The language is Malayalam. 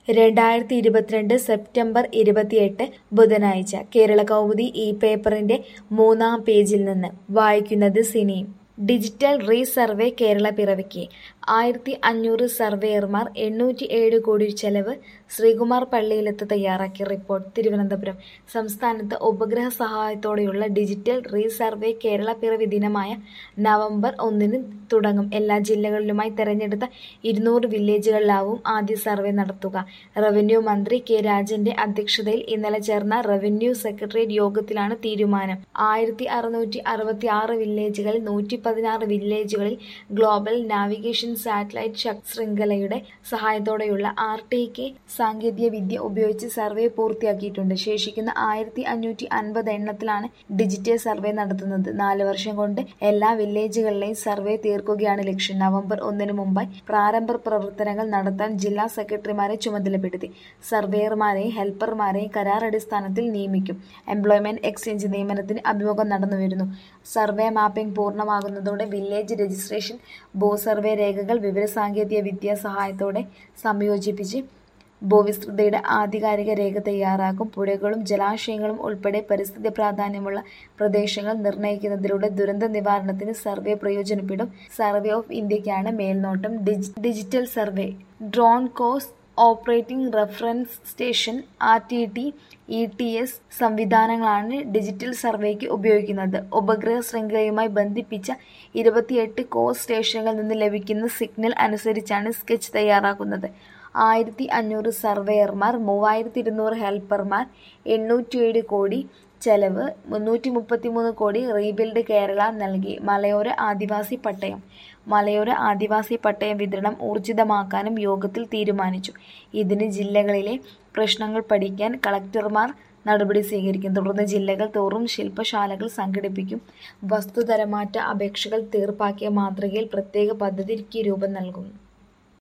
രണ്ടായിരത്തി ഇരുപത്തിരണ്ട് സെപ്റ്റംബർ ഇരുപത്തിയെട്ട് ബുധനാഴ്ച കേരളകൗമുദി ഈ പേപ്പറിന്റെ മൂന്നാം പേജിൽ നിന്ന് വായിക്കുന്നത് സിനിയും ഡിജിറ്റൽ റീസർവേ കേരള പിറവിക്ക് ആയിരത്തി അഞ്ഞൂറ് സർവേയർമാർ എണ്ണൂറ്റി ഏഴ് കോടി ചെലവ് ശ്രീകുമാർ പള്ളിയിലത്ത് തയ്യാറാക്കിയ റിപ്പോർട്ട് തിരുവനന്തപുരം സംസ്ഥാനത്ത് ഉപഗ്രഹ സഹായത്തോടെയുള്ള ഡിജിറ്റൽ റീസർവേ കേരള പിറവി ദിനമായ നവംബർ ഒന്നിന് തുടങ്ങും എല്ലാ ജില്ലകളിലുമായി തെരഞ്ഞെടുത്ത ഇരുന്നൂറ് വില്ലേജുകളിലാവും ആദ്യ സർവേ നടത്തുക റവന്യൂ മന്ത്രി കെ രാജന്റെ അധ്യക്ഷതയിൽ ഇന്നലെ ചേർന്ന റവന്യൂ സെക്രട്ടേറിയറ്റ് യോഗത്തിലാണ് തീരുമാനം ആയിരത്തി അറുന്നൂറ്റി അറുപത്തി ആറ് വില്ലേജുകളിൽ നൂറ്റി പതിനാറ് വില്ലേജുകളിൽ ഗ്ലോബൽ നാവിഗേഷൻ സാറ്റലൈറ്റ് ശക് ശൃംഖലയുടെ സഹായത്തോടെയുള്ള ആർ ടി കെ സാങ്കേതിക വിദ്യ ഉപയോഗിച്ച് സർവേ പൂർത്തിയാക്കിയിട്ടുണ്ട് ശേഷിക്കുന്ന ആയിരത്തി അഞ്ഞൂറ്റി അൻപത് എണ്ണത്തിലാണ് ഡിജിറ്റൽ സർവേ നടത്തുന്നത് നാല് വർഷം കൊണ്ട് എല്ലാ വില്ലേജുകളിലെയും സർവേ തീർക്കുകയാണ് ലക്ഷ്യം നവംബർ ഒന്നിന് മുമ്പായി പ്രാരംഭ പ്രവർത്തനങ്ങൾ നടത്താൻ ജില്ലാ സെക്രട്ടറിമാരെ ചുമതലപ്പെടുത്തി സർവേയർമാരെയും ഹെൽപ്പർമാരെയും കരാർ അടിസ്ഥാനത്തിൽ നിയമിക്കും എംപ്ലോയ്മെന്റ് എക്സ്ചേഞ്ച് നിയമനത്തിന് അഭിമുഖം നടന്നുവരുന്നു സർവേ മാപ്പിംഗ് പൂർണ്ണമാകുന്നതോടെ വില്ലേജ് രജിസ്ട്രേഷൻ ഭൂസർവേ രേഖകൾ വിവരസാങ്കേതിക വിദ്യാ സഹായത്തോടെ സംയോജിപ്പിച്ച് ഭൂവിസ്തൃതിയുടെ ആധികാരിക രേഖ തയ്യാറാക്കും പുഴകളും ജലാശയങ്ങളും ഉൾപ്പെടെ പരിസ്ഥിതി പ്രാധാന്യമുള്ള പ്രദേശങ്ങൾ നിർണ്ണയിക്കുന്നതിലൂടെ ദുരന്ത നിവാരണത്തിന് സർവേ പ്രയോജനപ്പെടും സർവേ ഓഫ് ഇന്ത്യക്കാണ് മേൽനോട്ടം ഡിജിറ്റൽ സർവേ ഡ്രോൺ കോസ് operating reference station R T T E T S സംവിധാനങ്ങളാണ് ഡിജിറ്റൽ സർവേക്ക് ഉപയോഗിക്കുന്നത് ഉപഗ്രഹ ശൃംഖലയുമായി ബന്ധിപ്പിച്ച ഇരുപത്തിയെട്ട് കോസ് സ്റ്റേഷനുകളിൽ നിന്ന് ലഭിക്കുന്ന സിഗ്നൽ അനുസരിച്ചാണ് സ്കെച്ച് തയ്യാറാക്കുന്നത് ആയിരത്തി അഞ്ഞൂറ് സർവേയർമാർ മൂവായിരത്തി ഇരുന്നൂറ് ഹെൽപ്പർമാർ എണ്ണൂറ്റിയേഴ് കോടി ചെലവ് മുന്നൂറ്റി മുപ്പത്തിമൂന്ന് കോടി റീബിൽഡ് കേരള നൽകി മലയോര ആദിവാസി പട്ടയം മലയോര ആദിവാസി പട്ടയം വിതരണം ഊർജിതമാക്കാനും യോഗത്തിൽ തീരുമാനിച്ചു ഇതിന് ജില്ലകളിലെ പ്രശ്നങ്ങൾ പഠിക്കാൻ കളക്ടർമാർ നടപടി സ്വീകരിക്കും തുടർന്ന് ജില്ലകൾ തോറും ശില്പശാലകൾ സംഘടിപ്പിക്കും വസ്തുതരമാറ്റ അപേക്ഷകൾ തീർപ്പാക്കിയ മാതൃകയിൽ പ്രത്യേക പദ്ധതിക്ക് രൂപം നൽകും